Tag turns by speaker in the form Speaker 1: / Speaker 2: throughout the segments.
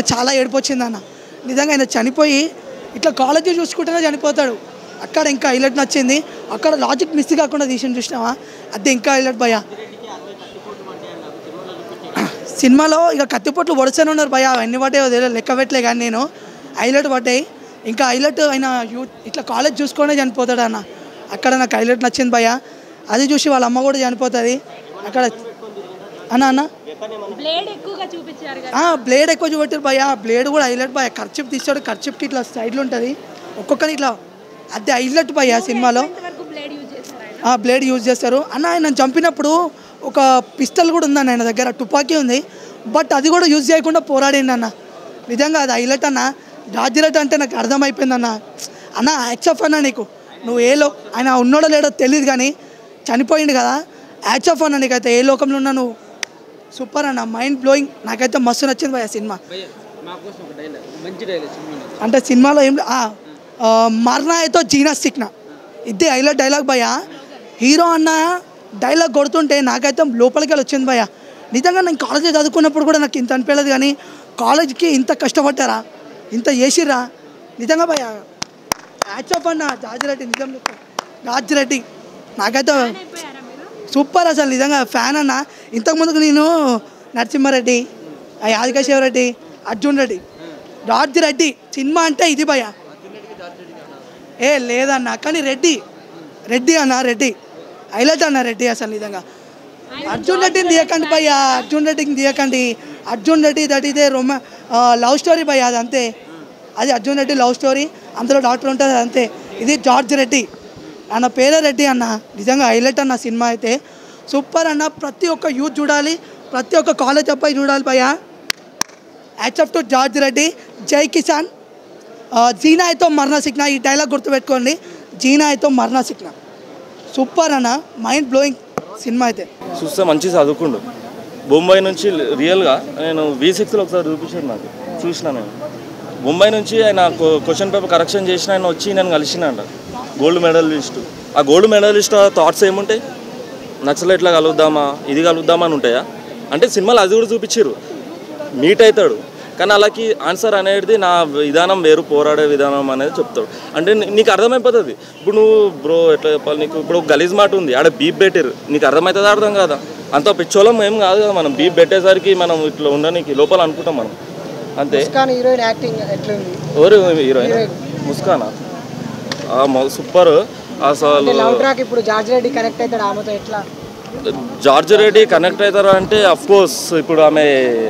Speaker 1: చాలా ఏడుపు వచ్చింది అన్న నిజంగా ఆయన చనిపోయి ఇట్లా కాలేజీ చూసుకుంటేనే చనిపోతాడు అక్కడ ఇంకా హైలైట్ నచ్చింది అక్కడ లాజిక్ మిస్ కాకుండా తీసి చూసినావా అదే ఇంకా హైలైట్ భయ్యా సినిమాలో ఇక కత్తిపోట్లు పొడుస్తూనే ఉన్నారు భయ ఎన్ని పడ్డాయో తెలియదు లెక్క పెట్టలే కానీ నేను హైలైట్ పడ్డాయి ఇంకా హైలైట్ ఆయన యూత్ ఇట్లా కాలేజ్ చూసుకొనే చనిపోతాడు అన్న అక్కడ నాకు హైలైట్ నచ్చింది భయ అది చూసి వాళ్ళ అమ్మ కూడా చనిపోతుంది అక్కడ అన్న అన్న
Speaker 2: బ్లేడ్ ఎక్కువగా చూపించారు కదా
Speaker 1: ఆ, బ్లేడ్ ఎక్కువ చూపెట్టారు భయ బ్లేడ్ కూడా హైలైట్ భయ ఖర్చుప్ తీసాడు ఖర్చుప్కి ఇట్లా సైడ్లో ఉంటుంది ఒక్కొక్కరి ఇట్లా అదే హైలైట్ భయ సినిమాలో
Speaker 2: వరకు బ్లేడ్ యూజ్ చేశారు ఆయన
Speaker 1: ఆ బ్లేడ్ యూజ్ చేస్తారు అన్న ఆయన చంపినప్పుడు ఒక పిస్టల్ కూడా ఉందన్న ఆయన దగ్గర తుపాకీ ఉంది బట్ అది కూడా యూజ్ చేయకుండా పోరాడిండి అన్న నిజంగా అది హైలైట్ అన్న రాజిరెట్ అంటే నాకు అర్థమైపోయింది అన్న అన్న యాక్సెఫ్ అన్న నీకు నువ్వు ఏ లో ఆయన ఉన్నాడో లేడో తెలియదు కానీ చనిపోయింది కదా యాక్సెఫ్ అన్న నీకైతే ఏ లోకంలో ఉన్నా నువ్వు సూపర్ అన్న మైండ్ బ్లోయింగ్ నాకైతే మస్తు నచ్చింది భయ సినిమా
Speaker 3: మాకోసం ఒక డైలాగ్ మంచి డైలాగ్ సినిమాలో
Speaker 1: అంటే సినిమాలో ఏం లే- ఆ, ఆ, మర్నా అయితే జీనా సిక్నా ఇదే హైలైట్ డైలాగ్ భయ హీరో అన్న డైలాగ్ కొడుతుంటే నాకైతే లోపలికి వెళ్ళి వచ్చింది భయ నిజంగా నేను కాలేజ్ చదువుకున్నప్పుడు కూడా నాకు ఇంత అనిపించలేదు కానీ కాలేజ్కి ఇంత కష్టపడ్డారా ఇంత చేసిర్రా నిజంగా భయ యాక్సప్ అన్న జాజిరెడ్డి నిజం చెప్తా. జాజిరెడ్డి నాకైతే
Speaker 2: అయిపోయారా మీరు
Speaker 1: సూపర్ అసలు నిజంగా ఫ్యాన్ అన్న ఇంతకుముందుకు నేను నరసింహారెడ్డి ఆ యాదకేశ్వర రెడ్డి అర్జున్ రెడ్డి రాజ్ రెడ్డి సినిమా అంటే ఇది భయ ఏ లేదన్న కానీ రెడ్డి రెడ్డి అన్న రెడ్డి హైలైట్ అన్న రెడ్డి అసలు నిజంగా అర్జున్ రెడ్డిని తీయకండి భయ్య అర్జున్ రెడ్డిని తీయకండి అర్జున్ రెడ్డి దట్ ఇదే రొమా లవ్ స్టోరీ భయ్య అది అంతే అది అర్జున్ రెడ్డి లవ్ స్టోరీ అందులో డాక్టర్ ఉంటుంది అది అంతే ఇది జార్జ్ రెడ్డి అన్న పేరే రెడ్డి అన్న నిజంగా హైలైట్ అన్న సినిమా అయితే సూపర్ అన్న ప్రతి ఒక్క యూత్ చూడాలి ప్రతి ఒక్క కాలేజ్ అబ్బాయి చూడాలి భయ్య యాక్సెప్ట్ టు జార్జ్ రెడ్డి జై కిసాన్ ఆ, జీనా అయితే మరణ సిక్నా ఈ డైలాగ్ గుర్తుపెట్టుకోండి జీనా అయితే మరణ సిక్నా సూపర్ అన్న మైండ్ బ్లోయింగ్ సినిమా అయితే
Speaker 4: చూస్తే మంచి చదువుకుండు బొంబాయి నుంచి రియల్గా నేను వి సిక్స్లో ఒకసారి చూపించాను నాకు చూసిన నేను బొంబాయి నుంచి ఆయన క్వశ్చన్ పేపర్ కరెక్షన్ చేసిన ఆయన వచ్చి నేను కలిసినంట గోల్డ్ మెడలిస్ట్ ఆ గోల్డ్ మెడలిస్ట్ థాట్స్ ఏముంటాయి నక్సలైట్లా కలుద్దామా ఇది కలుద్దామా అని ఉంటాయా అంటే సినిమాలు అది కూడా చూపించారు మీట్ అవుతాడు కానీ అలాకి ఆన్సర్ అనేది నా విధానం వేరు పోరాడే విధానం అనేది చెప్తాడు అంటే నీ- నీకు అర్థమైపోతుంది ఇప్పుడు నువ్వు బ్రో ఎట్లా చెప్పాలి నీకు ఇప్పుడు ఒక గలీజ్ మాట ఉంది ఆడ బీప్ పెట్టారు నీకు అర్థమవుతుంది అర్థం కాదా అంత పిచ్చోళం ఏం కాదు కదా మనం బీప్ పెట్టేసరికి మనం ఇట్లా ఉండడానికి లోపల అనుకుంటాం మనం అంతే
Speaker 5: కానీ హీరోయిన్ యాక్టింగ్ ఎట్లుంది
Speaker 4: ఎవరు హీరోయిన్ ముస్కానా ఆ, మొ- సూపర్ అసలు
Speaker 5: లవ్ ట్రాక్ ఇప్పుడు జార్జ్ రెడ్డి కనెక్ట్ అవుతాడు ఆమెతో ఎట్లా
Speaker 4: జార్జ్ రెడ్డి కనెక్ట్ అవుతారు అంటే అఫ్ కోర్స్ ఇప్పుడు ఆమె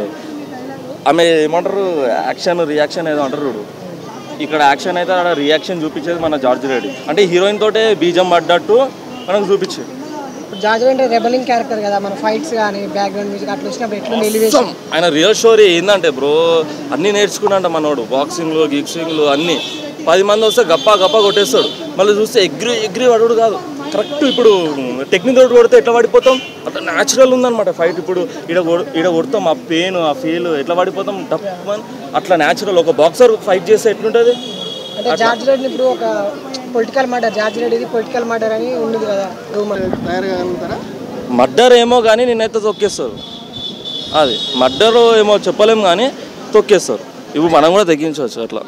Speaker 4: ఆమె ఏమంటారు యాక్షన్ రియాక్షన్ ఏదో అంటారు చూడు ఇక్కడ యాక్షన్ అయితే అక్కడ రియాక్షన్ చూపించేది మన జార్జ్ రెడ్డి అంటే హీరోయిన్ తోటే బీజం పడ్డట్టు మనకు చూపించేది
Speaker 5: ఇప్పుడు జార్జ్ రెడ్డి రెబలింగ్ క్యారెక్టర్ కదా మన ఫైట్స్ కానీ బ్యాక్గ్రౌండ్ మ్యూజిక్ అట్లా వచ్చినప్పుడు ఎట్లా ఎలివేషన్
Speaker 4: ఆయన రియల్ స్టోరీ ఏంటంటే బ్రో అన్నీ నేర్చుకున్నాంట మనోడు బాక్సింగ్లు గిక్సింగ్లు అన్నీ పది మంది వస్తే గప్ప గప్ప కొట్టేస్తాడు మళ్ళీ చూస్తే ఎగ్రి ఎగ్రి పడుడు కాదు కరెక్ట్ ఇప్పుడు టెక్నిక్ తోటి కొడితే ఎట్లా పడిపోతాం అట్లా న్యాచురల్ ఉందన్నమాట ఫైట్ ఇప్పుడు ఈడ కొడ- ఈడ కొడతాం ఆ పెయిన్ ఆ ఫీల్ ఎట్లా పడిపోతాం టప్ అట్లా న్యాచురల్ ఒక బాక్సర్ ఫైట్ చేస్తే ఎట్లుంటుంది
Speaker 5: అంటే జార్జ్ రెడ్డి ఇప్పుడు ఒక పొలిటికల్ మర్డర్ జార్జ్ రెడ్డిది పొలిటికల్ మర్డర్ అని ఉండదు కదా రూమర్
Speaker 4: మర్డర్ ఏమో కానీ నేనైతే తొక్కేస్తారు అది మర్డర్ ఏమో చెప్పలేము కానీ తొక్కేస్తారు ఇప్పుడు మనం కూడా తగ్గించవచ్చు అట్లా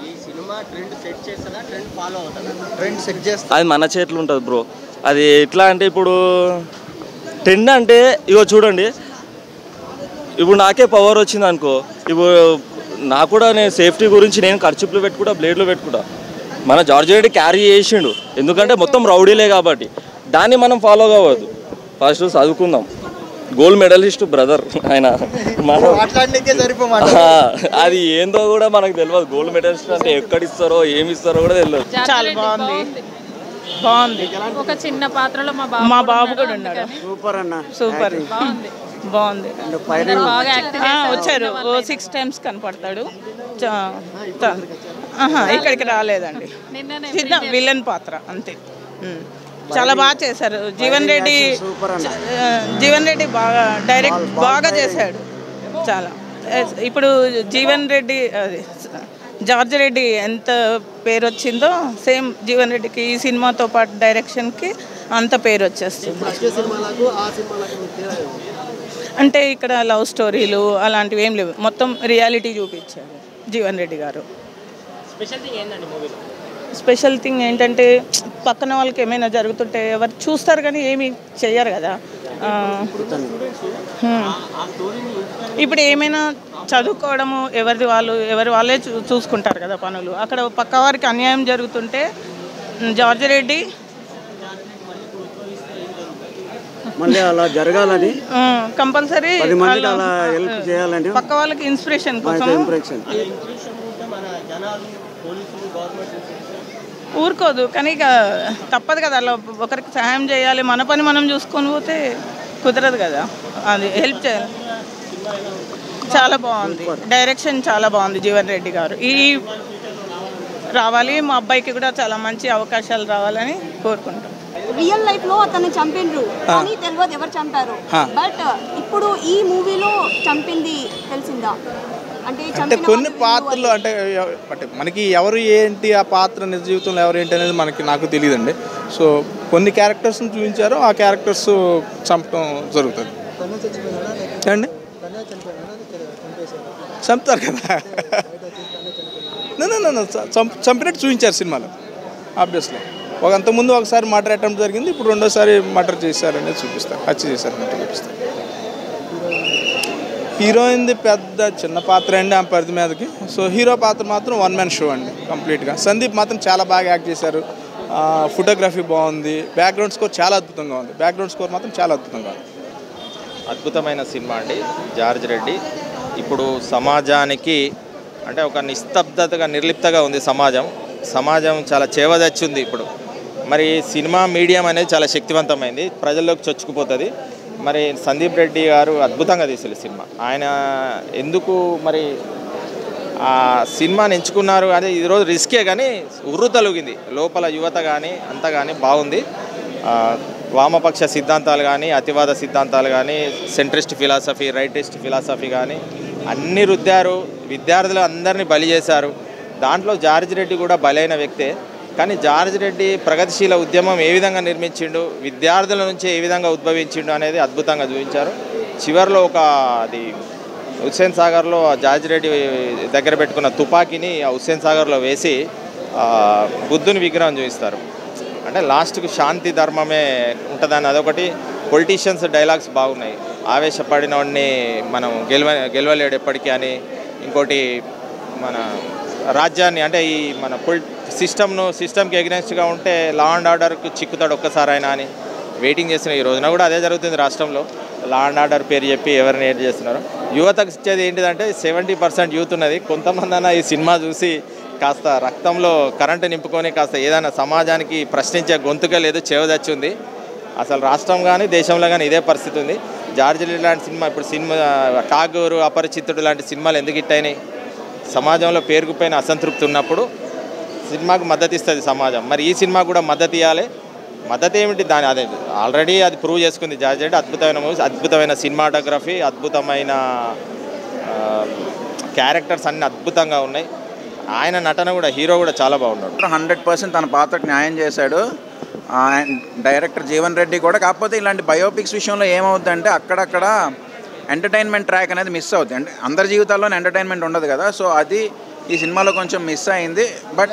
Speaker 6: ట్రెండ్ సెట్ చేస్తా
Speaker 4: అది మన చేతిలో ఉంటుంది బ్రో అది ఎట్లా అంటే ఇప్పుడు ట్రెండ్ అంటే ఇగో చూడండి ఇప్పుడు నాకే పవర్ వచ్చింది అనుకో ఇప్పుడు నాకు కూడా నేను సేఫ్టీ గురించి నేను ఖర్చులు పెట్టుకుంటా బ్లేడ్లు పెట్టుకుంటా మన జార్జ్ రెడ్డి క్యారీ చేసిండు ఎందుకంటే మొత్తం రౌడీలే కాబట్టి దాన్ని మనం ఫాలో కావద్దు ఫస్ట్ చదువుకుందాం గోల్డ్ మెడలిస్ట్ బ్రదర్ ఆయన మనం
Speaker 6: మాట్లాడడానికే సరిపోమాట
Speaker 4: ఆ, అది ఏందో కూడా మనకు తెలియదు గోల్డ్ మెడలిస్ట్ అంటే ఎక్కడ ఇస్తారో ఏమి ఇస్తారో కూడా తెలియదు
Speaker 7: చాలా బాగుంది బాగుంది
Speaker 2: ఒక చిన్న పాత్రలో మా బాబు
Speaker 7: మా
Speaker 2: కూడా
Speaker 7: బాబు
Speaker 2: ఉన్నాడు,
Speaker 7: కూడా ఉన్నాడు
Speaker 2: అందుకని
Speaker 6: సూపర్ అన్న
Speaker 7: సూపర్
Speaker 2: బాగుంది
Speaker 7: బాగుంది
Speaker 2: అందరూ బాగా యాక్టివ్
Speaker 7: ఆ, వచ్చారు ఓ సిక్స్ టైమ్స్ కనపడతాడు చా- చా- ఆహా, ఇక్కడికి రాలేదండి
Speaker 2: నిన్ననే
Speaker 7: చిన్న విలన్ పాత్ర అంతే ఉమ్. చాలా బాగా చేశారు జీవన్ రెడ్డి ఆ, జీవన్ రెడ్డి బాగా డైరెక్ట్ బాగా చేశాడు చాలా ఎస్, ఇప్పుడు జీవన్ రెడ్డి అది జార్జ్ రెడ్డి ఎంత పేరు వచ్చిందో సేమ్ జీవన్ రెడ్డికి ఈ సినిమాతో పాటు డైరెక్షన్కి అంత పేరు వచ్చేస్తుంది అంటే ఇక్కడ లవ్ స్టోరీలు అలాంటివి ఏం లేవు మొత్తం రియాలిటీ చూపించారు జీవన్ రెడ్డి గారు స్పెషల్ థింగ్ ఏంటంటే పక్కన వాళ్ళకి ఏమైనా జరుగుతుంటే ఎవరు చూస్తారు కానీ ఏమి చెయ్యరు కదా ఆ, హ్మ్. ఇప్పుడు ఏమైనా చదువుకోవడము ఎవరిది వాళ్ళు ఎవరి వాళ్ళే చూ- చూసుకుంటారు కదా పనులు అక్కడ పక్క వారికి అన్యాయం జరుగుతుంటే ఉమ్, జార్జ్ రెడ్డి
Speaker 8: మళ్ళీ అలా జరగాలని
Speaker 7: కంపల్సరీ
Speaker 8: పది మందికి అలా హెల్ప్ చేయాలని
Speaker 7: పక్క వాళ్ళకి ఇన్స్పిరేషన్ కోసం
Speaker 8: ఇంప్రెషన్
Speaker 7: ఊరుకోదు కానీ ఇక తప్పదు కదా అలా ఒకరికి సహాయం చేయాలి మన పని మనం చూసుకొని పోతే కుదరదు కదా అది హెల్ప్ చేయాలి చాలా బాగుంది డైరెక్షన్ చాలా బాగుంది జీవన్ రెడ్డి గారు ఈ రావాలి మా అబ్బాయికి కూడా చాలా మంచి అవకాశాలు రావాలని కోరుకుంటాం
Speaker 9: రియల్ లైఫ్ లో అతన్ని చంపిండ్రు కానీ తెలియదు ఎవరు చంపారు బట్ ఇప్పుడు ఈ మూవీలో చంపింది తెలిసిందా అంటే
Speaker 10: అంటే
Speaker 9: చంపిన
Speaker 10: కొన్ని
Speaker 9: వాళ్ళు
Speaker 10: పాత్రలు అంటే ఎవ- అంటే మనకి ఎవరు ఏంటి ఆ పాత్ర నిజ జీవితంలో ఎవరు ఏంటి అనేది మనకి నాకు తెలియదండి సో కొన్ని క్యారెక్టర్స్ని చూపించారు ఆ క్యారెక్టర్స్ చంపడం జరుగుతుంది అండి చంపుతారు కదా No, no, no, no. చంప్ చంపినట్టు చూపించారు సినిమాలో ఆబ్వియస్లీ ఒక అంతకుముందు ఒకసారి మర్డర్ అటెంప్ట్ జరిగింది ఇప్పుడు రెండోసారి మర్డర్ చేశారనేది చూపిస్తారు హత్య చేశారన్నట్టు చూపిస్తారు హీరోయిన్ది పెద్ద చిన్న పాత్ర అండి ఆ పరిధి మీదకి సో హీరో పాత్ర మాత్రం వన్ మ్యాన్ షో అండి కంప్లీట్గా సందీప్ మాత్రం చాలా బాగా యాక్ట్ చేశారు ఫోటోగ్రఫీ బాగుంది బ్యాక్గ్రౌండ్ స్కోర్ చాలా అద్భుతంగా ఉంది బ్యాక్గ్రౌండ్ స్కోర్ మాత్రం చాలా అద్భుతంగా ఉంది
Speaker 11: అద్భుతమైన సినిమా అండి జార్జ్ రెడ్డి ఇప్పుడు సమాజానికి అంటే ఒక నిస్తబ్దతగా నిర్లిప్తగా ఉంది సమాజం సమాజం చాలా చేవదచ్చింది ఇప్పుడు మరి సినిమా మీడియం అనేది చాలా శక్తివంతమైంది ప్రజల్లోకి చొచ్చుకుపోతుంది మరి సందీప్ రెడ్డి గారు అద్భుతంగా తీసారు ఈ సినిమా ఆయన ఎందుకు మరి ఆ సినిమాని ఎంచుకున్నారు అదే ఈరోజు రిస్కే కానీ ఉర్రు తలుగింది లోపల యువత కానీ అంతా కానీ బాగుంది ఆ, వామపక్ష సిద్ధాంతాలు కానీ అతివాద సిద్ధాంతాలు కానీ సెంట్రిస్ట్ ఫిలాసఫీ రైటిస్ట్ ఫిలాసఫీ కానీ అన్ని రుద్దారు విద్యార్థులు అందరినీ బలి చేశారు దాంట్లో జార్జ్ రెడ్డి కూడా బలైన వ్యక్తే కానీ జార్జ్ రెడ్డి ప్రగతిశీల ఉద్యమం ఏ విధంగా నిర్మించిండు విద్యార్థుల నుంచి ఏ విధంగా ఉద్భవించిండు అనేది అద్భుతంగా చూపించారు చివరిలో ఒక అది హుస్సేన్ సాగర్లో ఆ జార్జ్ రెడ్డి దగ్గర పెట్టుకున్న తుపాకీని ఆ హుస్సేన్ సాగర్లో వేసి ఆ, బుద్ధుని విగ్రహం చూపిస్తారు అంటే లాస్ట్కు శాంతి ధర్మమే ఉంటుందని అదొకటి పొలిటీషియన్స్ డైలాగ్స్ బాగున్నాయి ఆవేశపడిన వాడిని మనం గెలవ గెలవలేడు ఎప్పటికీ అని ఇంకోటి మన రాజ్యాన్ని అంటే ఈ మన పొలి సిస్టమ్ను సిస్టమ్కి ఎగ్నెస్ట్గా ఉంటే లా అండ్ ఆర్డర్కు చిక్కుతాడు ఒక్కసారి ఆయన అని వెయిటింగ్ చేసిన ఈ రోజున కూడా అదే జరుగుతుంది రాష్ట్రంలో లా అండ్ ఆర్డర్ పేరు చెప్పి ఎవరిని ఏడ్ చేస్తున్నారు యువతకు ఇచ్చేది ఏంటిదంటే సెవెంటీ పర్సెంట్ యూత్ ఉన్నది కొంతమంది అన్న ఈ సినిమా చూసి కాస్త రక్తంలో కరెంటు నింపుకొని కాస్త ఏదైనా సమాజానికి ప్రశ్నించే గొంతుక లేదు చేవదచ్చి ఉంది అసలు రాష్ట్రం కానీ దేశంలో కానీ ఇదే పరిస్థితి ఉంది జార్జిలి లాంటి సినిమా ఇప్పుడు సినిమా ఠాగూరు అపరిచితుడు లాంటి సినిమాలు ఎందుకు హిట్ అయినాయి సమాజంలో పేరుకుపోయిన అసంతృప్తి ఉన్నప్పుడు సినిమాకు మద్దతు ఇస్తుంది సమాజం మరి ఈ సినిమా కూడా మద్దతు ఇవ్వాలి మద్దతు ఏమిటి దాని అదే ఆల్రెడీ అది ప్రూవ్ చేసుకుంది జార్జ్ రెడ్డి అద్భుతమైన మూవీస్ అద్భుతమైన సినిమాటోగ్రఫీ అద్భుతమైన క్యారెక్టర్స్ అన్ని అద్భుతంగా ఉన్నాయి ఆయన నటన కూడా హీరో కూడా చాలా బాగున్నాడు
Speaker 12: హండ్రెడ్ పర్సెంట్ తన పాత్రకు న్యాయం చేశాడు ఆ, and డైరెక్టర్ జీవన్ రెడ్డి కూడా కాకపోతే ఇలాంటి బయోపిక్స్ విషయంలో ఏమవుతుందంటే అక్కడక్కడ ఎంటర్టైన్మెంట్ ట్రాక్ అనేది మిస్ అవుతుంది అంటే అందరి జీవితాల్లోనే ఎంటర్టైన్మెంట్ ఉండదు కదా సో అది ఈ సినిమాలో కొంచెం మిస్ అయింది బట్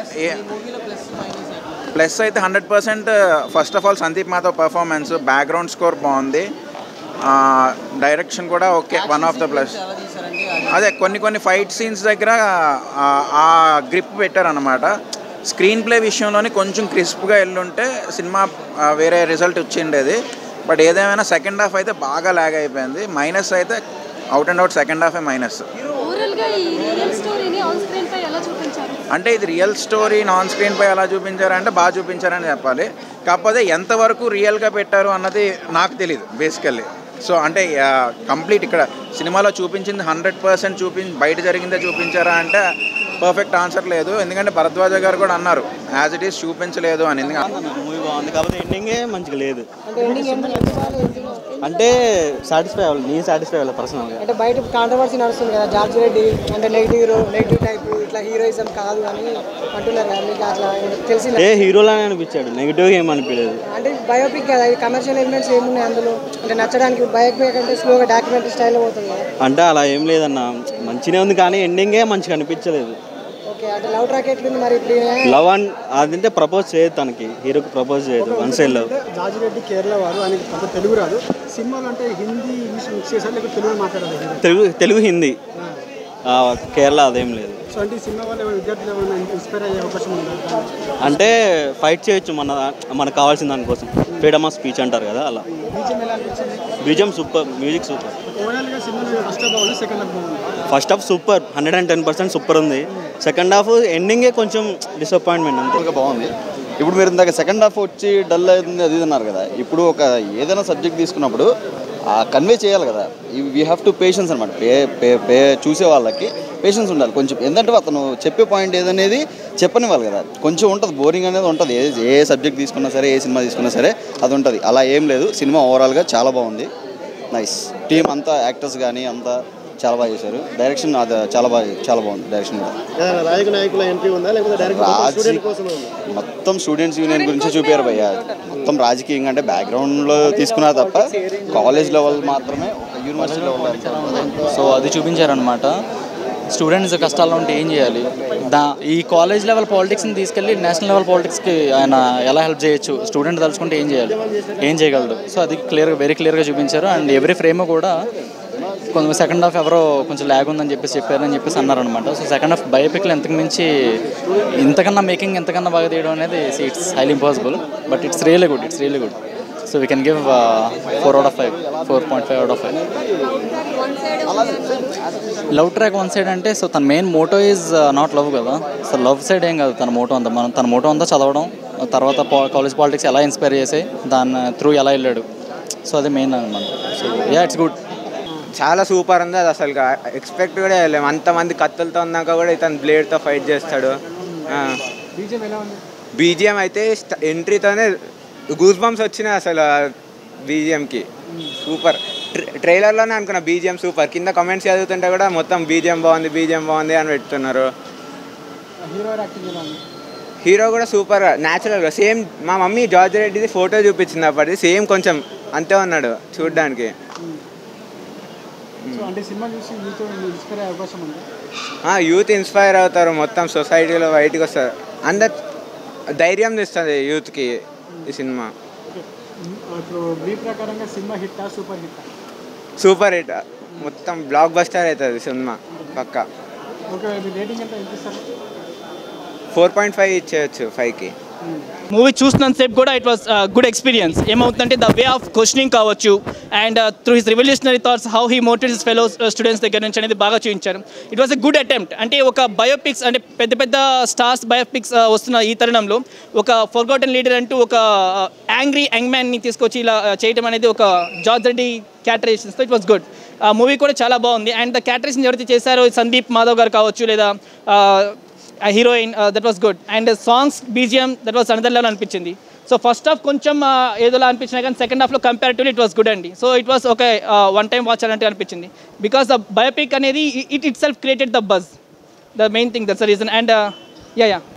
Speaker 12: ప్లస్ అయితే hundred percent first of all Sandeep Madhav performance background score బాగుంది డైరెక్షన్ కూడా okay one of the plus అదే కొన్ని కొన్ని ఫైట్ సీన్స్ దగ్గర ఆ- ఆ గ్రిప్ పెట్టారనమాట స్క్రీన్ ప్లే విషయంలోనే కొంచెం క్రిస్ప్గా వెళ్ళుంటే సినిమా ఆ, వేరే రిజల్ట్ వచ్చిండేది బట్ ఏదేమైనా సెకండ్ హాఫ్ అయితే బాగా లాగ్ అయిపోయింది మైనస్ అయితే అవుట్ అండ్ అవుట్ సెకండ్ హాఫే మైనస్
Speaker 9: ఓవరాల్ గా ఈ రియల్ స్టోరీని ఆన్ స్క్రీన్ పై ఎలా చూపించారు
Speaker 12: అంటే ఇది రియల్ స్టోరీ నాన్ స్క్రీన్ పై ఎలా చూపించారంటే బాగా చూపించారని చెప్పాలి కాకపోతే ఎంతవరకు రియల్గా పెట్టారు అన్నది నాకు తెలియదు బేసికల్లీ సో అంటే కంప్లీట్ ఇక్కడ సినిమాలో చూపించింది హండ్రెడ్ పర్సెంట్ చూపి బయట జరిగిందే చూపించారా అంటే పర్ఫెక్ట్ ఆన్సర్ లేదు ఎందుకంటే భరద్వాజ గారు కూడా అన్నారు యాజ్ ఇట్ ఈస్ చూపించలేదు అని ఎందుకంటే
Speaker 8: మూవీ బాగుంది కాకపోతే ఎండింగే మంచిగా లేదు
Speaker 5: అంటే ఎండింగ్ ఎందుకు నచ్చాలి ఎందుకు?
Speaker 8: అంటే సాటిస్ఫై అవ్వాలి నేను సాటిస్ఫై అవ్వాలి పర్సనల్గా
Speaker 5: అంటే బయట కాంట్రవర్సీ నడుస్తుంది కదా జార్జ్ రెడ్డి అంటే నెగిటివ్ నెగిటివ్ టైప్ ఇట్లా ఇట్లా హీరోయిజం కాదు అని అంటున్నారు కదా మీకు అట్లా తెలిసిందా
Speaker 8: ఏ హీరోలానే అనిపించాడు నెగిటివ్గా ఏం అనిపించలేదు
Speaker 5: అంటే బయోపిక్ కదా ఇది కమర్షియల్ ఎలిమెంట్స్ ఏమున్నాయి అందులో అంటే నచ్చడానికి బయోపిక్ అంటే స్లోగా డాక్యుమెంటరీ స్టైల్లో పోతుంది కదా
Speaker 8: అంటే అలా ఏం లేదన్న మంచిగా ఉంది కానీ ఎండింగే మంచిగా అనిపించలేదు
Speaker 5: ఓకే అంటే లవ్ ట్రాక్ ఎట్లుంది మరి ఇప్పుడు ఈయన-
Speaker 8: లవ్ అండ్ అదంటే ప్రపోజ్ చేయదు తనకి హీరోకి ప్రపోజ్ చేయదు వన్ సైడ్ లవ్
Speaker 13: జాజిరెడ్డి కేరళ వారు ఆయనకి కొంత తెలుగు రాదు సినిమాలు అంటే హిందీ ఇంగ్లీష్ మిక్స్ చేశారు లేకపోతే తెలుగు మాట్లాడాలి హీరో
Speaker 8: తెలుగు తెలుగు హిందీ ఆ, కేరళ అదేం లేదు
Speaker 13: సో అంటే ఈ సినిమా వల్ల ఏమైనా విద్యార్థులు ఏమైనా ఇన్స్పైర్ అయ్యే అవకాశం ఉందా
Speaker 8: అంటే ఫైట్ చేయొచ్చు మన మనకు కావాల్సిన దానికోసం ఫ్రీడమ్ ఆఫ్ స్పీచ్ అంటారు కదా అలా
Speaker 13: బీజం ఎలా అనిపించింది
Speaker 8: బీజం సూపర్ మ్యూజిక్ సూపర్
Speaker 13: ఓవరాల్గా సినిమా ఫస్ట్ హాఫ్ బాగుంది సెకండ్ హాఫ్ బాగుంది
Speaker 8: first half super hundred and ten percent super ఉంది సెకండ్ హాఫ్ ఎండింగే కొంచెం డిసప్పాయింట్మెంట్ అంతే
Speaker 14: బాగుంది ఇప్పుడు మీరు ఇందాక సెకండ్ హాఫ్ వచ్చి డల్ అవుతుంది అది ఇది అన్నారు కదా ఇప్పుడు ఒక ఏదైనా సబ్జెక్ట్ తీసుకున్నప్పుడు కన్వే చేయాలి కదా వీ హ్యావ్ టు పేషెన్స్ అనమాట పే పే పే చూసే వాళ్ళకి పేషెన్స్ ఉండాలి కొంచెం ఏంటంటే అతను చెప్పే పాయింట్ ఏదనేది చెప్పనివ్వాలి కదా కొంచెం ఉంటుంది బోరింగ్ అనేది ఉంటుంది ఏ ఏ సబ్జెక్ట్ తీసుకున్నా సరే ఏ సినిమా తీసుకున్నా సరే అది ఉంటుంది అలా ఏం లేదు సినిమా ఓవరాల్గా చాలా బాగుంది నైస్ టీం అంతా యాక్టర్స్ కానీ అంతా చాలా బాగా చేశారు డైరెక్షన్ అది చాలా బాగా చాలా బాగుంది డైరెక్షన్ కూడా
Speaker 13: రాజకీయ నాయకుల ఎంట్రీ ఉందా లేకపోతే డైరెక్ట్
Speaker 14: రాజీ-
Speaker 13: స్టూడెంట్ కోసం ఉందా?
Speaker 14: మొత్తం స్టూడెంట్స్ యూనియన్ గురించి చూపారు భయ్య మొత్తం రాజకీయంగా అంటే బ్యాక్గ్రౌండ్లో తీసుకున్నారు తప్ప కాలేజ్ లెవెల్ మాత్రమే ఒక యూనివర్సిటీ లెవెల్
Speaker 15: సో అది చూపించారనమాట స్టూడెంట్స్ కష్టాల్లో ఉంటే ఏం చేయాలి దా ఈ కాలేజ్ లెవెల్ పాలిటిక్స్ని తీసుకెళ్ళి నేషనల్ లెవెల్ పాలిటిక్స్కి ఆయన ఎలా హెల్ప్ చేయొచ్చు స్టూడెంట్ తలుచుకుంటే ఏం చేయాలి ఏం చేయగలడు సో అది క్లియర్గా వెరీ క్లియర్గా చూపించారు అండ్ ఎవ్రీ ఫ్రేమ్ కూడా కొంచెం సెకండ్ హాఫ్ ఎవరో కొంచెం ల్యాగ్ ఉందని చెప్పేసి చెప్పారని చెప్పేసి అన్నారనమాట సో సెకండ్ హాఫ్ బయోపిక్లో ఎంతకు మించి ఇంతకన్నా మేకింగ్ ఎంతకన్నా బాగా తీయడం అనేది it's highly impossible but it's really good it's really good so we can give four out of five four point five out of five love track one side అంటే so తన main motto is not love కదా so love side ఏం కాదు తన Moto అంతా మనం తన Moto అంతా చదవడం తర్వాత కాలేజ్ పాలిటిక్స్ ఎలా ఇన్స్పైర్ చేసాయి దాని త్రూ ఎలా వెళ్ళాడు సో అది మెయిన్ అనమాట సో యా ఇట్స్ గుడ్
Speaker 16: చాలా సూపర్ ఉంది అది అసలు ఎక్స్పెక్ట్ కూడా చేయలేము అంతమంది కత్తులతో ఉన్నాక కూడా ఇతను బ్లేడ్తో ఫైట్ చేస్తాడు
Speaker 13: బీజం ఎలా ఉంది
Speaker 16: బీజిఎం అయితే ఎంట్రీతోనే గూస్ బంప్స్ వచ్చినాయి అసలు బీజిఎంకి సూపర్ ట్రైలర్లోనే అనుకున్నా బీజిఎం సూపర్ కింద కమెంట్స్ చదువుతుంటే కూడా మొత్తం బీజిఎం బాగుంది బీజిఎం బాగుంది అని పెడుతున్నారు
Speaker 13: హీరో యాక్టింగ్ ఎలా ఉంది
Speaker 16: హీరో కూడా సూపర్ న్యాచురల్గా సేమ్ మా మమ్మీ జార్జ్ రెడ్డిది ఫోటో చూపించింది అప్పటిది సేమ్ కొంచెం అంతే ఉన్నాడు చూడడానికి
Speaker 13: సో అంటే సినిమా చూసి మీతో ఇన్స్పైర్ అయ్యే అవకాశం ఉంది
Speaker 16: యూత్ ఇన్స్పైర్ అవుతారు మొత్తం సొసైటీలో బయటికి వస్తారు అందరు ధైర్యం ఇస్తుంది యూత్కి ఈ సినిమా
Speaker 13: ఇప్పుడు మీ ప్రకారంగా సినిమా హిట్టా సూపర్ హిట్టా
Speaker 16: సూపర్ హిట్ మొత్తం బ్లాక్ బస్టర్ అవుతుంది సినిమా పక్క
Speaker 13: ఓకే మీ రేటింగ్ ఎంత ఎంత ఇస్తారు
Speaker 16: ఫోర్ పాయింట్ ఫైవ్ ఇచ్చేయచ్చు ఫైవ్కి
Speaker 17: మూవీ చూసినంతసేపు కూడా ఇట్ వాస్ గుడ్ ఎక్స్పీరియన్స్ ఏమవుతుందంటే ద వే ఆఫ్ క్వశ్చనింగ్ కావచ్చు and through his revolutionary thoughts how he motives fellow students దగ్గర నుంచి అనేది బాగా చూపించారు it was a good attempt అంటే ఒక బయోపిక్స్ అంటే పెద్ద పెద్ద స్టార్స్ బయోపిక్స్ వస్తున్న ఈ తరుణంలో ఒక ఫర్గాటన్ లీడర్ అంటూ ఒక యాంగ్రీ యంగ్ మ్యాన్ని తీసుకొచ్చి ఇలా uh, చేయడం అనేది ఒక జార్జ్ రెడ్డి క్యాటరేషన్స్తో ఇట్ వాస్ గుడ్ ఆ మూవీ కూడా చాలా బాగుంది అండ్ ద క్యాటరేషన్ ఎవరైతే చేశారో సందీప్ మాధవ్ గారు కావచ్చు లేదా heroine that was good and songs BGM that was another level అనిపించింది సో ఫస్ట్ హాఫ్ కొంచెం uh, ఏదోలా అనిపించినా కానీ సెకండ్ హాఫ్లో కంపారిటివ్లీ ఇట్ వాస్ గుడ్ అండి సో ఇట్ వాస్ ఒక వన్ టైం వాచ్ అన్నట్టు అనిపించింది బికాస్ ద బయోపిక్ అనేది it itself created the buzz the main thing that's the reason and yeah yeah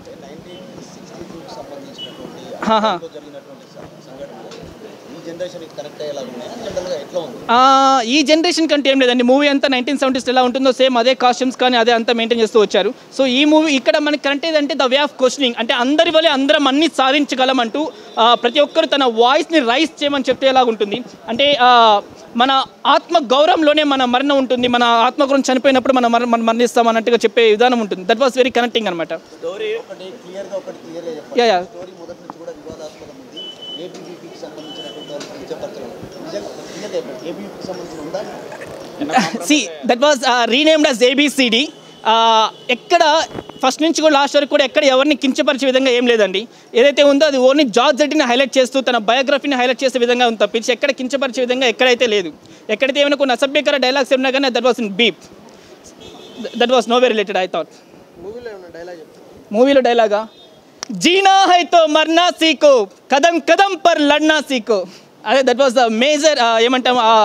Speaker 17: ఈ జనరేషన్ కంటే ఏం లేదండి మూవీ అంతా నైన్టీన్ సెవెంటీస్ ఎలా ఉంటుందో సేమ్ అదే కాస్ట్యూమ్స్ కానీ అదే అంతా మెయింటైన్ చేస్తూ వచ్చారు సో ఈ మూవీ ఇక్కడ మనకి కరెక్ట్ ఏదంటే ద వే ఆఫ్ క్వశ్చనింగ్ అంటే అందరి వల్లే అందరం అన్ని సాధించగలం అంటూ ఆ, ప్రతి ఒక్కరు తన వాయిస్ని రైస్ చేయమని చెప్పేలాగా ఉంటుంది అంటే ఆ, మన ఆత్మ గౌరవంలోనే మన మరణం ఉంటుంది మన ఆత్మ గురించి చనిపోయినప్పుడు మనం మర- మనం మరణిస్తాం అన్నట్టుగా చెప్పే విధానం ఉంటుంది దట్ వాస్ వెరీ కనెక్టింగ్ అనమాట
Speaker 6: స్టోరీ ఒకటి క్లియర్గా ఒకటి క్లియర్గా
Speaker 17: యా యా
Speaker 6: స్టోరీ మొదటి నుంచి కూడా వివాదాస్పదం ఉంది ఏబీవీపీకి సంబంధించినటువంటి వాళ్ళకి కించపరచడం నిజంగా క్లియర్గా చెప్పండి ఏబీవీపీకి సంబంధించిన ఉందా
Speaker 17: see that was renamed as ABCD ఎక్కడ ఫస్ట్ నుంచి కూడా లాస్ట్ వరకు కూడా ఎక్కడ ఎవరిని కించపరిచే విధంగా ఏం లేదండి ఏదైతే ఉందో అది ఓన్లీ జార్జ్ రెడ్డిని హైలైట్ చేస్తూ తన బయోగ్రఫీని హైలైట్ చేసే విధంగా ఉంది తప్పించి ఎక్కడ కించపరిచే విధంగా ఎక్కడైతే లేదు ఎక్కడైతే ఏమైనా కొన్ని అసభ్యకర డైలాగ్స్ ఉన్నా కానీ that was in beep that was no way related I thought
Speaker 13: మూవీలో ఏమైనా డైలాగ్
Speaker 17: మూవీలో డైలాగా జీనా హై తో మర్నా సీకో కదం కదం పర్ లడ్నా సీకో అదే దట్ వాస్ ద మేజర్ ఏమంటాం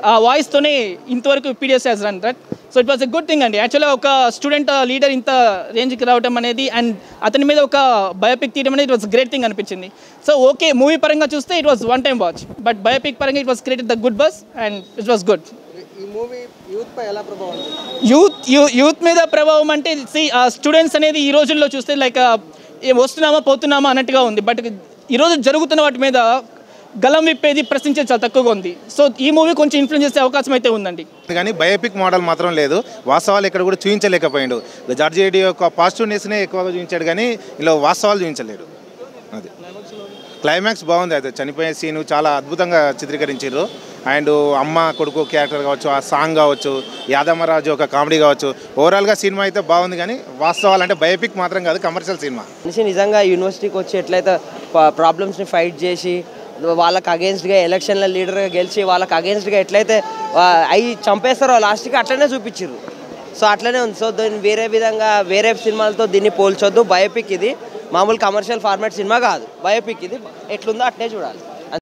Speaker 17: ఆ వాయిస్తోనే ఇంతవరకు PDS has run right so it was a good thing అండి యాక్చువల్గా ఒక స్టూడెంట్ లీడర్ ఇంత రేంజ్కి రావడం అనేది అండ్ అతని మీద ఒక బయోపిక్ తీయడం అనేది ఇట్ వాస్ గ్రేట్ థింగ్ అనిపించింది సో ఓకే మూవీ పరంగా చూస్తే it was one time watch but biopic పరంగా it was created the good buzz and it was good
Speaker 5: ఈ మూవీ యూత్ పై ఎలా ప్రభావం ఉంది?
Speaker 17: యూత్ యూ యూత్ మీద ప్రభావం అంటే సి స్టూడెంట్స్ అనేది ఈ రోజుల్లో చూస్తే లైక్ వస్తున్నామా పోతున్నామా అన్నట్టుగా ఉంది బట్ ఈరోజు జరుగుతున్న వాటి మీద గలం విప్పేది ప్రశ్నించేది చాలా తక్కువగా ఉంది సో ఈ మూవీ కొంచెం ఇన్ఫ్లుయెన్స్ చేసే అవకాశం అయితే ఉందండి
Speaker 18: కానీ బయోపిక్ మోడల్ మాత్రం లేదు వాస్తవాలు ఇక్కడ కూడా చూపించలేకపోయాడు జార్జి రెడ్డి యొక్క పాజిటివ్నెస్నే ఎక్కువగా చూపించాడు కానీ ఇలా వాస్తవాలు చూపించలేడు అది క్లైమాక్స్ బాగుంది అయితే చనిపోయే సీను చాలా అద్భుతంగా చిత్రీకరించారు అండ్ అమ్మ కొడుకు క్యారెక్టర్ కావచ్చు ఆ సాంగ్ కావచ్చు యాదమ్మరాజు ఒక కామెడీ కావచ్చు ఓవరాల్గా సినిమా అయితే బాగుంది కానీ వాస్తవాలు అంటే బయోపిక్ మాత్రం కాదు కమర్షియల్ సినిమా
Speaker 19: మనిషి నిజంగా యూనివర్సిటీకి వచ్చి ఎట్లయితే ప్రాబ్లమ్స్ని ఫైట్ చేసి వాళ్ళకి అగేన్స్ట్గా ఎలక్షన్ల లీడర్గా గెలిచి వాళ్ళకి అగేన్స్ట్గా ఎట్లయితే అవి చంపేస్తారో లాస్ట్కి అట్లనే చూపించారు సో అట్లనే ఉంది సో దీన్ని వేరే విధంగా వేరే సినిమాలతో దీన్ని పోల్చొద్దు బయోపిక్ ఇది మామూలు కమర్షియల్ ఫార్మాట్ సినిమా కాదు బయోపిక్ ఇది ఎట్లుందో అట్నే చూడాలి